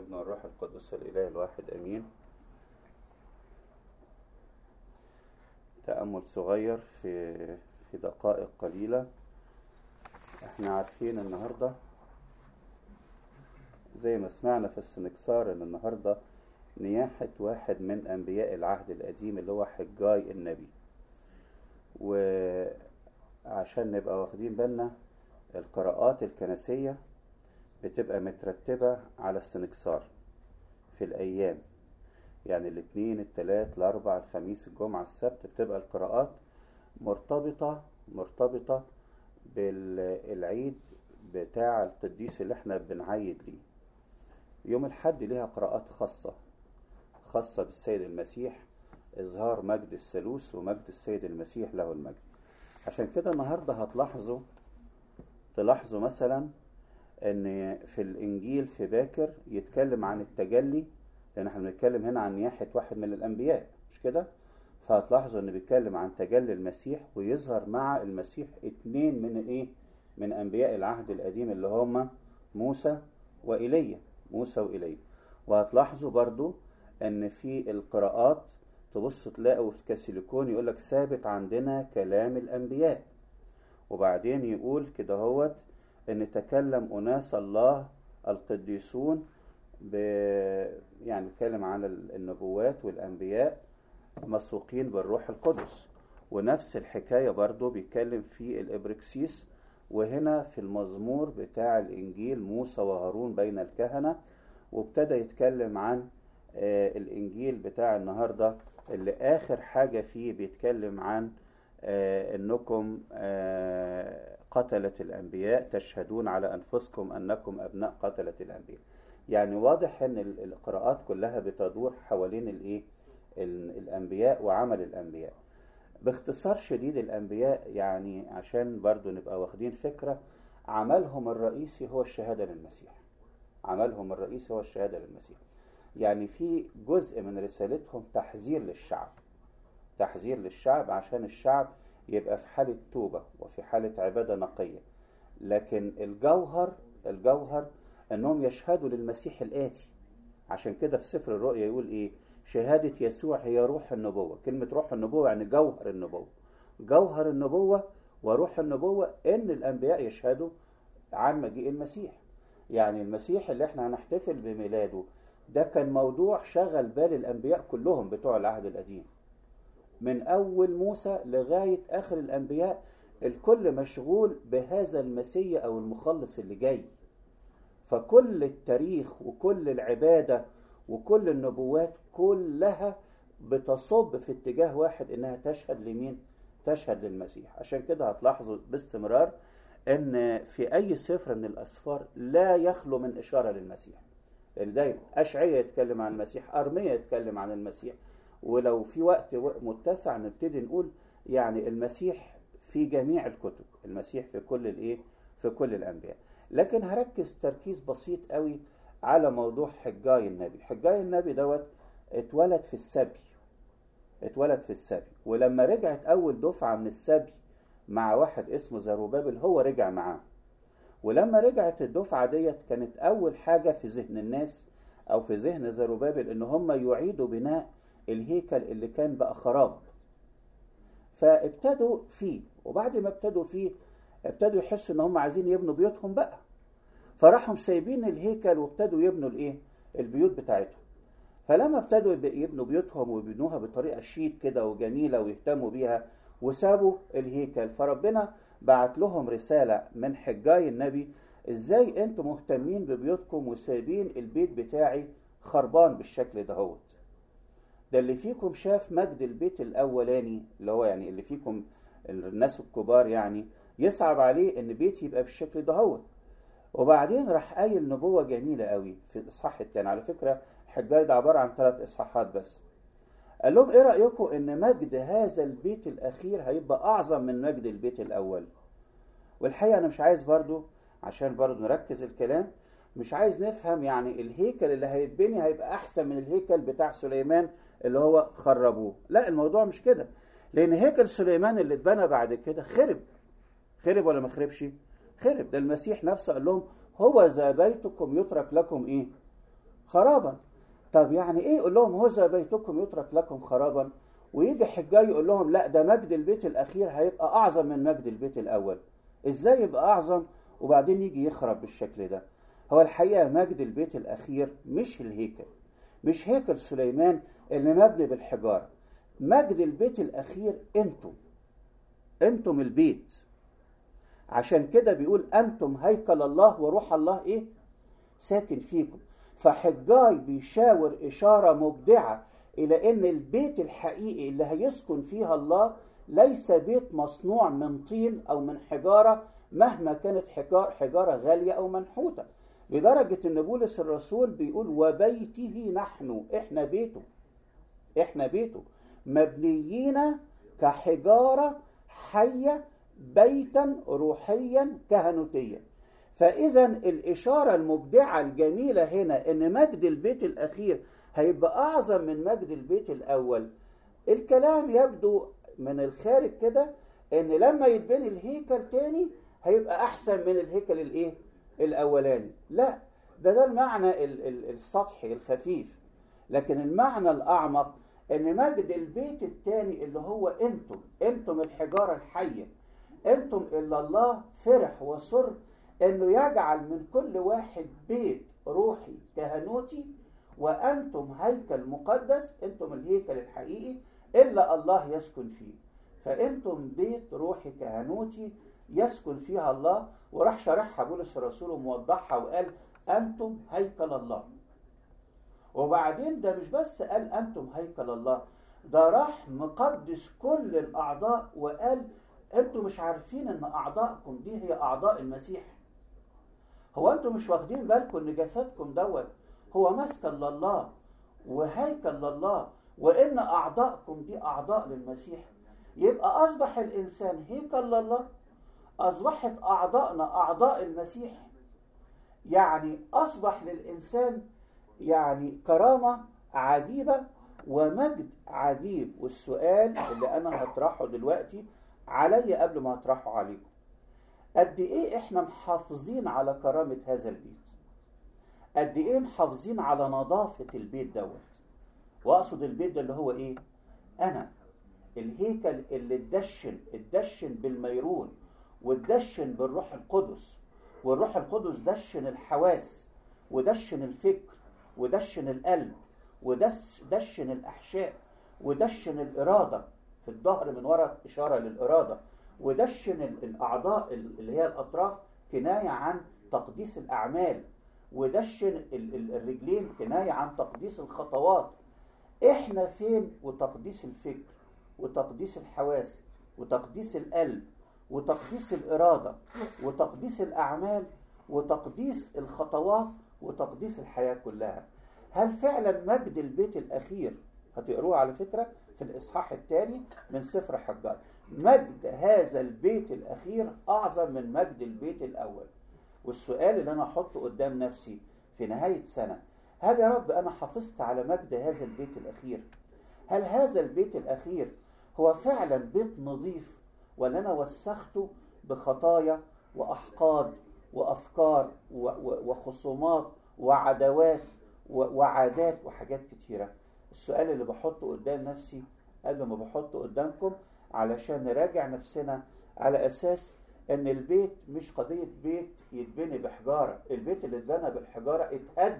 والابن والروح القدس الإله الواحد أمين تأمل صغير في في دقائق قليلة احنا عارفين النهاردة زي ما سمعنا في السنكسار ان النهاردة نياحة واحد من أنبياء العهد القديم اللي هو حجاي النبي وعشان نبقى واخدين بالنا القراءات الكنسية بتبقى مترتبة على السنكسار في الأيام يعني الاثنين الثلاث الأربع الخميس الجمعة السبت بتبقى القراءات مرتبطة مرتبطة بالعيد بتاع القديس اللي احنا بنعيد ليه يوم الحد ليها قراءات خاصة خاصة بالسيد المسيح إظهار مجد الثالوث ومجد السيد المسيح له المجد عشان كده النهاردة هتلاحظوا تلاحظوا مثلا ان في الانجيل في باكر يتكلم عن التجلي لان احنا بنتكلم هنا عن نياحة واحد من الانبياء مش كده فهتلاحظوا ان بيتكلم عن تجلي المسيح ويظهر مع المسيح اتنين من ايه من انبياء العهد القديم اللي هما موسى وإيليا موسى وإيليا وهتلاحظوا برضو ان في القراءات تبص تلاقوا في كاسيليكون يقول لك ثابت عندنا كلام الانبياء وبعدين يقول كده هوت ان تكلم اناس الله القديسون ب يعني بيتكلم عن النبوات والانبياء مسوقين بالروح القدس ونفس الحكايه برضو بيتكلم في الابركسيس وهنا في المزمور بتاع الانجيل موسى وهارون بين الكهنه وابتدى يتكلم عن آه الانجيل بتاع النهارده اللي اخر حاجه فيه بيتكلم عن آه انكم آه قتلة الأنبياء تشهدون على أنفسكم أنكم أبناء قتلة الأنبياء يعني واضح أن القراءات كلها بتدور حوالين الإيه؟ الأنبياء وعمل الأنبياء باختصار شديد الأنبياء يعني عشان برضو نبقى واخدين فكرة عملهم الرئيسي هو الشهادة للمسيح عملهم الرئيسي هو الشهادة للمسيح يعني في جزء من رسالتهم تحذير للشعب تحذير للشعب عشان الشعب يبقى في حالة توبة وفي حالة عبادة نقية لكن الجوهر الجوهر انهم يشهدوا للمسيح الآتي عشان كده في سفر الرؤيا يقول ايه شهادة يسوع هي روح النبوة كلمة روح النبوة يعني جوهر النبوة جوهر النبوة وروح النبوة ان الانبياء يشهدوا عن مجيء المسيح يعني المسيح اللي احنا هنحتفل بميلاده ده كان موضوع شغل بال الانبياء كلهم بتوع العهد القديم من أول موسى لغاية آخر الأنبياء الكل مشغول بهذا المسيح أو المخلص اللي جاي فكل التاريخ وكل العبادة وكل النبوات كلها بتصب في اتجاه واحد إنها تشهد لمين؟ تشهد للمسيح عشان كده هتلاحظوا باستمرار إن في أي سفر من الأسفار لا يخلو من إشارة للمسيح لأن دايما أشعية يتكلم عن المسيح أرمية يتكلم عن المسيح ولو في وقت متسع نبتدي نقول يعني المسيح في جميع الكتب المسيح في كل الايه في كل الانبياء لكن هركز تركيز بسيط قوي على موضوع حجاي النبي حجاي النبي دوت اتولد في السبي اتولد في السبي ولما رجعت اول دفعه من السبي مع واحد اسمه زروبابل هو رجع معاه ولما رجعت الدفعه ديت كانت اول حاجه في ذهن الناس او في ذهن زروبابل ان هم يعيدوا بناء الهيكل اللي كان بقى خراب فابتدوا فيه وبعد ما ابتدوا فيه ابتدوا يحسوا ان هم عايزين يبنوا بيوتهم بقى فراحوا سايبين الهيكل وابتدوا يبنوا الايه البيوت بتاعتهم فلما ابتدوا يبنوا بيوتهم ويبنوها بطريقه شيك كده وجميله ويهتموا بيها وسابوا الهيكل فربنا بعت لهم رساله من حجاي النبي ازاي انتم مهتمين ببيوتكم وسايبين البيت بتاعي خربان بالشكل دهوت ده اللي فيكم شاف مجد البيت الاولاني اللي هو يعني اللي فيكم الناس الكبار يعني يصعب عليه ان بيتي يبقى بالشكل ده هو وبعدين راح قايل نبوه جميله قوي في الاصحاح الثاني على فكره الحجاج ده عباره عن ثلاث اصحاحات بس قال لهم ايه رايكم ان مجد هذا البيت الاخير هيبقى اعظم من مجد البيت الاول والحقيقه انا مش عايز برضو عشان برضو نركز الكلام مش عايز نفهم يعني الهيكل اللي هيتبني هيبقى احسن من الهيكل بتاع سليمان اللي هو خربوه لا الموضوع مش كده لان هيكل سليمان اللي اتبنى بعد كده خرب خرب ولا ما خربش خرب ده المسيح نفسه قال لهم هو ذا بيتكم يترك لكم ايه خرابا طب يعني ايه يقول لهم هذا بيتكم يترك لكم خرابا ويجي حجاي يقول لهم لا ده مجد البيت الاخير هيبقى اعظم من مجد البيت الاول ازاي يبقى اعظم وبعدين يجي يخرب بالشكل ده هو الحقيقه مجد البيت الاخير مش الهيكل مش هيكل سليمان اللي مبني بالحجاره مجد البيت الاخير انتم انتم البيت عشان كده بيقول انتم هيكل الله وروح الله ايه ساكن فيكم فحجاي بيشاور اشاره مبدعه الى ان البيت الحقيقي اللي هيسكن فيها الله ليس بيت مصنوع من طين او من حجاره مهما كانت حجار حجاره غاليه او منحوته لدرجه ان بولس الرسول بيقول وبيته نحن احنا بيته احنا بيته مبنيين كحجاره حيه بيتا روحيا كهنوتيا فاذا الاشاره المبدعه الجميله هنا ان مجد البيت الاخير هيبقى اعظم من مجد البيت الاول الكلام يبدو من الخارج كده ان لما يتبني الهيكل تاني هيبقى احسن من الهيكل الايه الاولاني لا ده ده المعنى السطحي الخفيف لكن المعنى الاعمق ان مجد البيت التاني اللي هو انتم انتم الحجاره الحيه انتم الا الله فرح وسر انه يجعل من كل واحد بيت روحي كهنوتي وانتم هيكل مقدس انتم الهيكل الحقيقي الا الله يسكن فيه فانتم بيت روحي كهنوتي يسكن فيها الله وراح شرحها بولس الرسول وموضحها وقال انتم هيكل الله وبعدين ده مش بس قال انتم هيكل الله ده راح مقدس كل الاعضاء وقال انتم مش عارفين ان اعضائكم دي هي اعضاء المسيح هو انتم مش واخدين بالكم ان جسدكم دوت هو مسكن لله وهيكل لله وان اعضائكم دي اعضاء للمسيح يبقى اصبح الانسان هيكل لله اصبحت اعضائنا اعضاء المسيح يعني اصبح للانسان يعني كرامه عجيبه ومجد عجيب والسؤال اللي انا هطرحه دلوقتي عليا قبل ما اطرحه عليكم قد ايه احنا محافظين على كرامه هذا البيت قد ايه محافظين على نظافه البيت دوت واقصد البيت ده اللي هو ايه انا الهيكل اللي اتدشن اتدشن بالميرون واتدشن بالروح القدس والروح القدس دشن الحواس ودشن الفكر ودشن القلب ودشن الاحشاء ودشن الاراده في الظهر من وراء اشاره للاراده ودشن الاعضاء اللي هي الاطراف كنايه عن تقديس الاعمال ودشن الرجلين كنايه عن تقديس الخطوات احنا فين وتقديس الفكر وتقديس الحواس وتقديس القلب وتقديس الاراده وتقديس الاعمال وتقديس الخطوات وتقديس الحياه كلها هل فعلا مجد البيت الاخير هتقروه على فكره في الاصحاح الثاني من سفر حجار مجد هذا البيت الاخير اعظم من مجد البيت الاول والسؤال اللي انا احطه قدام نفسي في نهايه سنه هل يا رب انا حافظت على مجد هذا البيت الاخير هل هذا البيت الاخير هو فعلا بيت نظيف ولا انا وسخته بخطايا واحقاد وافكار وخصومات وعداوات وعادات وحاجات كتيره السؤال اللي بحطه قدام نفسي قبل ما بحطه قدامكم علشان نراجع نفسنا على اساس ان البيت مش قضيه بيت يتبني بحجاره البيت اللي اتبنى بالحجاره اتهد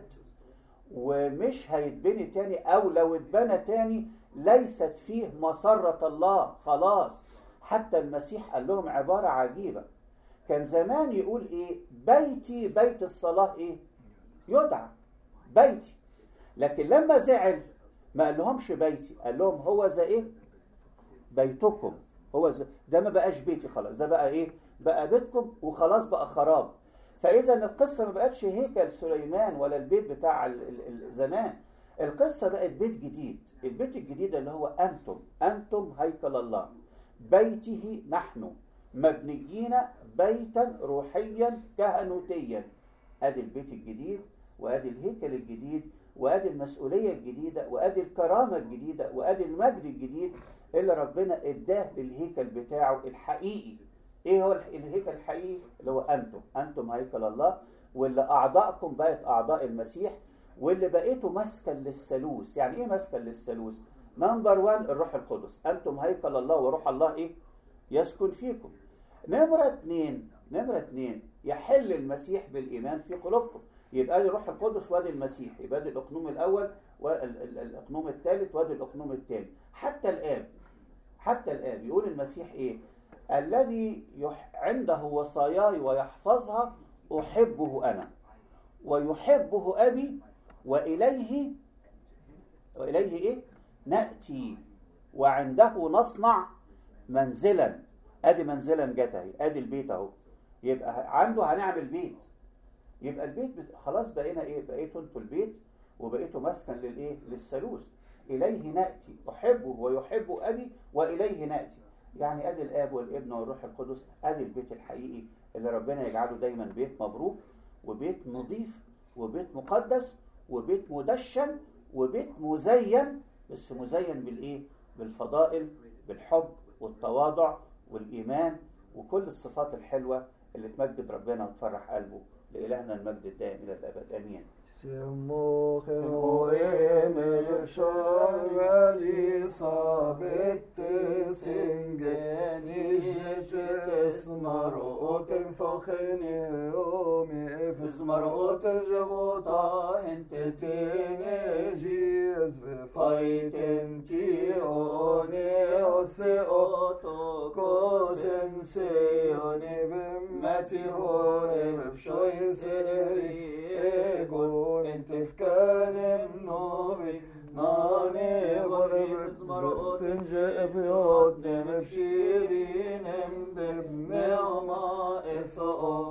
ومش هيتبني تاني او لو اتبنى تاني ليست فيه مسرة الله خلاص حتى المسيح قال لهم عبارة عجيبة كان زمان يقول ايه بيتي بيت الصلاة ايه يدعى بيتي لكن لما زعل ما قال لهمش بيتي قال لهم هو ذا ايه بيتكم هو زي ده ما بقاش بيتي خلاص ده بقى ايه بقى بيتكم وخلاص بقى خراب فاذا القصه ما بقتش هيكل سليمان ولا البيت بتاع زمان القصه بقت بيت جديد البيت الجديد اللي هو انتم انتم هيكل الله بيته نحن مبنيين بيتا روحيا كهنوتيا ادي البيت الجديد وادي الهيكل الجديد وادي المسؤوليه الجديده وادي الكرامه الجديده وادي المجد الجديد اللي ربنا اداه للهيكل بتاعه الحقيقي ايه هو الهيكل الحقيقي اللي هو انتم انتم هيكل الله واللي اعضائكم بقت اعضاء المسيح واللي بقيته مسكن للثالوث يعني ايه مسكن للثالوث نمبر 1 الروح القدس انتم هيكل الله وروح الله ايه يسكن فيكم نمرة اتنين نمرة اتنين يحل المسيح بالإيمان في قلوبكم يبقى لي روح القدس وادي المسيح يبقى دي الأقنوم الأول والأقنوم الثالث وادي الأقنوم الثاني حتى الآب حتى الآب يقول المسيح إيه الذي يح عنده وصاياي ويحفظها أحبه أنا ويحبه أبي وإليه وإليه إيه نأتي وعنده نصنع منزلا ادي منزلا جت اهي ادي البيت اهو يبقى عنده هنعمل بيت يبقى البيت بت... خلاص بقينا ايه بقيتوا انتوا البيت وبقيتوا مسكن للايه للثالوث اليه ناتي احبه ويحب ابي واليه ناتي يعني ادي الاب والابن والروح القدس ادي البيت الحقيقي اللي ربنا يجعله دايما بيت مبروك وبيت نظيف وبيت مقدس وبيت مدشن وبيت مزين بس مزين بالايه بالفضائل بالحب والتواضع والإيمان وكل الصفات الحلوة اللي تمجد ربنا وتفرح قلبه لإلهنا المجد الدائم إلى الأبد آمين Zmarot života enteteneži fajten ti one ose oto kosen se one bemmeti hore bşoy seri ego entefkanem novi nane varif zmarot enjefyot nemefşirinem bemme ama eso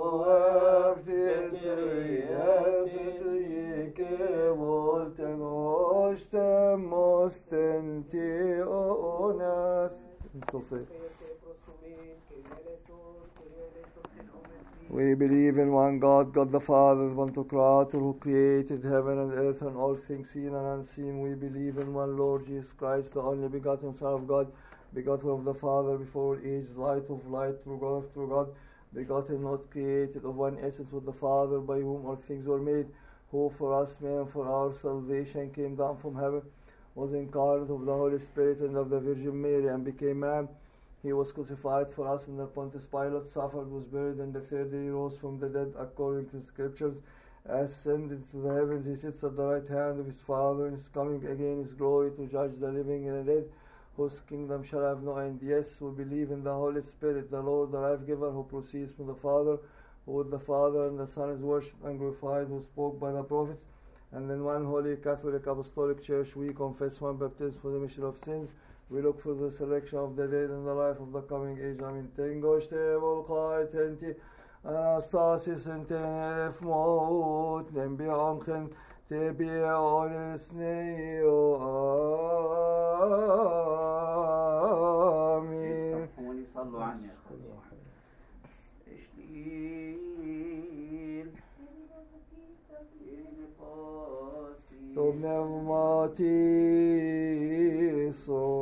We believe in one God, God the Father, one to Creator, who created heaven and earth and all things seen and unseen. We believe in one Lord Jesus Christ, the only begotten Son of God, begotten of the Father before age, light of light, true God of true God, begotten, not created, of one essence with the Father, by whom all things were made, who for us men for our salvation came down from heaven, was incarnate of the Holy Spirit and of the Virgin Mary, and became man. He was crucified for us under Pontius Pilate, suffered, was buried, and the third day rose from the dead according to the Scriptures, ascended to the heavens. He sits at the right hand of his Father, and is coming again his glory to judge the living and the dead whose kingdom shall have no end. Yes, we believe in the Holy Spirit, the Lord, the life giver, who proceeds from the Father, who with the Father and the Son is worshipped and glorified, who spoke by the prophets. And in one holy Catholic Apostolic Church, we confess one baptism for the remission of sins. We look for the resurrection of the dead and the life of the coming age. Amen. Tengoște volcaetenti Anastasis in tenef mot nembi anchen tebi ones neo. Amen. سامحوني صلوا عني يا أخواتي. اشليل To pneumatiso.